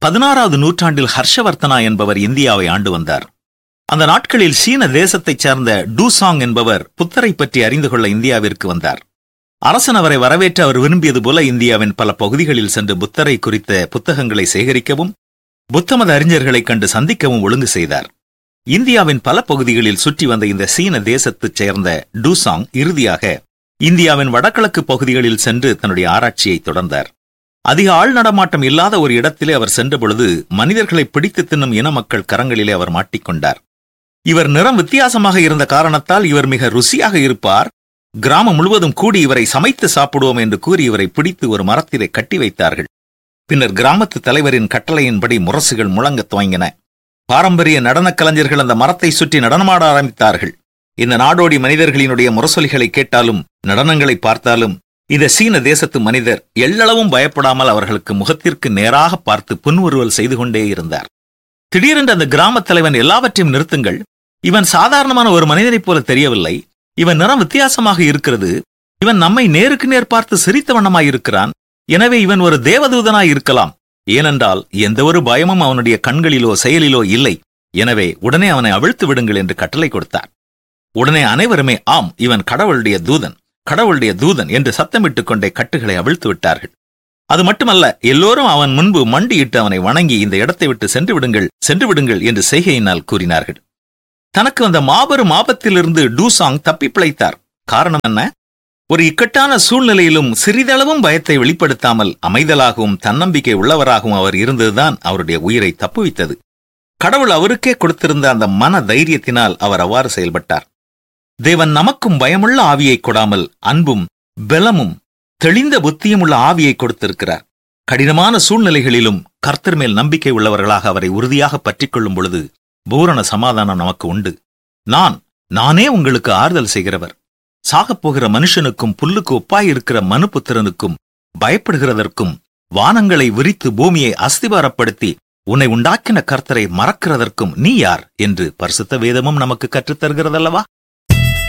பதினாறாவது நூற்றாண்டில் ஹர்ஷவர்த்தனா என்பவர் இந்தியாவை ஆண்டு வந்தார் அந்த நாட்களில் சீன தேசத்தைச் சேர்ந்த டூசாங் என்பவர் புத்தரை பற்றி அறிந்து கொள்ள இந்தியாவிற்கு வந்தார் அரசன் அவரை வரவேற்று அவர் விரும்பியது போல இந்தியாவின் பல பகுதிகளில் சென்று புத்தரை குறித்த புத்தகங்களை சேகரிக்கவும் புத்தமத அறிஞர்களைக் கண்டு சந்திக்கவும் ஒழுங்கு செய்தார் இந்தியாவின் பல பகுதிகளில் சுற்றி வந்த இந்த சீன தேசத்தைச் சேர்ந்த டூசாங் இறுதியாக இந்தியாவின் வடகிழக்கு பகுதிகளில் சென்று தன்னுடைய ஆராய்ச்சியை தொடர்ந்தார் அதிக ஆள் நடமாட்டம் இல்லாத ஒரு இடத்திலே அவர் சென்ற பொழுது மனிதர்களை பிடித்து தின்னும் இன மக்கள் கரங்களிலே அவர் மாட்டிக்கொண்டார் இவர் நிறம் வித்தியாசமாக இருந்த காரணத்தால் இவர் மிக ருசியாக இருப்பார் கிராமம் முழுவதும் கூடி இவரை சமைத்து சாப்பிடுவோம் என்று கூறி இவரை பிடித்து ஒரு மரத்திலே கட்டி வைத்தார்கள் பின்னர் கிராமத்து தலைவரின் கட்டளையின்படி முரசுகள் முழங்கத் துவங்கின பாரம்பரிய நடனக் கலைஞர்கள் அந்த மரத்தை சுற்றி நடனமாட ஆரம்பித்தார்கள் இந்த நாடோடி மனிதர்களினுடைய முரசொலிகளை கேட்டாலும் நடனங்களை பார்த்தாலும் இந்த சீன தேசத்து மனிதர் எள்ளளவும் பயப்படாமல் அவர்களுக்கு முகத்திற்கு நேராக பார்த்து புன்முறுவல் செய்து கொண்டே இருந்தார் திடீரென்று அந்த கிராமத் தலைவன் எல்லாவற்றையும் நிறுத்துங்கள் இவன் சாதாரணமான ஒரு மனிதனைப் போல தெரியவில்லை இவன் நிறம் வித்தியாசமாக இருக்கிறது இவன் நம்மை நேருக்கு நேர் பார்த்து சிரித்த வண்ணமாய் இருக்கிறான் எனவே இவன் ஒரு தேவதூதனாய் இருக்கலாம் ஏனென்றால் எந்த ஒரு பயமும் அவனுடைய கண்களிலோ செயலிலோ இல்லை எனவே உடனே அவனை அவிழ்த்து விடுங்கள் என்று கட்டளை கொடுத்தார் உடனே அனைவருமே ஆம் இவன் கடவுளுடைய தூதன் கடவுளுடைய தூதன் என்று சத்தமிட்டுக் கொண்டே கட்டுகளை அவிழ்த்து விட்டார்கள் அது மட்டுமல்ல எல்லோரும் அவன் முன்பு மண்டியிட்டு அவனை வணங்கி இந்த இடத்தை விட்டு சென்று விடுங்கள் சென்று விடுங்கள் என்று செய்கையினால் கூறினார்கள் தனக்கு வந்த மாபெரும் ஆபத்திலிருந்து டூசாங் தப்பி பிழைத்தார் காரணம் என்ன ஒரு இக்கட்டான சூழ்நிலையிலும் சிறிதளவும் பயத்தை வெளிப்படுத்தாமல் அமைதலாகவும் தன்னம்பிக்கை உள்ளவராகவும் அவர் இருந்ததுதான் அவருடைய உயிரை தப்புவித்தது கடவுள் அவருக்கே கொடுத்திருந்த அந்த மன தைரியத்தினால் அவர் அவ்வாறு செயல்பட்டார் தேவன் நமக்கும் பயமுள்ள ஆவியை கொடாமல் அன்பும் பலமும் தெளிந்த புத்தியும் உள்ள ஆவியை கொடுத்திருக்கிறார் கடினமான சூழ்நிலைகளிலும் கர்த்தர் மேல் நம்பிக்கை உள்ளவர்களாக அவரை உறுதியாக பற்றிக் கொள்ளும் பொழுது பூரண சமாதானம் நமக்கு உண்டு நான் நானே உங்களுக்கு ஆறுதல் செய்கிறவர் சாகப்போகிற மனுஷனுக்கும் புல்லுக்கு ஒப்பாயிருக்கிற மனுபுத்திரனுக்கும் பயப்படுகிறதற்கும் வானங்களை விரித்து பூமியை அஸ்திபாரப்படுத்தி உன்னை உண்டாக்கின கர்த்தரை மறக்கிறதற்கும் நீ யார் என்று பரிசுத்த வேதமும் நமக்கு கற்றுத் தருகிறதல்லவா